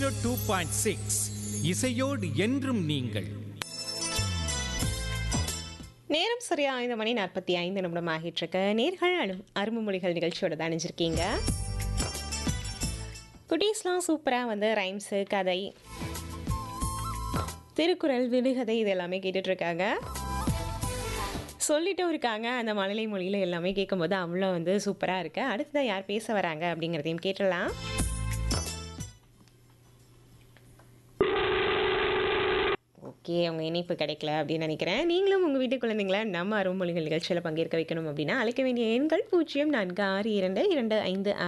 two point six இசையோடு என்றும் நீங்கள் நேரம் சரியா ஐந்து மணி நாற்பத்தி ஐந்து நிமிடம் ஆகிட்டு இருக்கு நேர்கள் அனு அரும்பு மொழிகள் நிகழ்ச்சியோட தான் அணிஞ்சிருக்கீங்க குட்டீஸ்லாம் சூப்பராக வந்து ரைம்ஸு கதை திருக்குறள் விடுகதை இது எல்லாமே கேட்டுட்டு இருக்காங்க சொல்லிட்டும் இருக்காங்க அந்த மழலை மொழியில் எல்லாமே கேட்கும்போது அவ்வளோ வந்து சூப்பராக இருக்கு அடுத்ததான் யார் பேச வராங்க அப்படிங்கிறதையும் கேட்டலாம் ஓகே அவங்க இணைப்பு கிடைக்கல அப்படின்னு நினைக்கிறேன் நீங்களும் உங்கள் வீட்டு குழந்தைங்கள நம்ம அருள்மொழிகள் நிகழ்ச்சியில் பங்கேற்க வைக்கணும் அப்படின்னா அழைக்க வேண்டிய எண்கள் பூஜ்ஜியம் நான்கு ஆறு இரண்டு இரண்டு ஐந்து ஆறு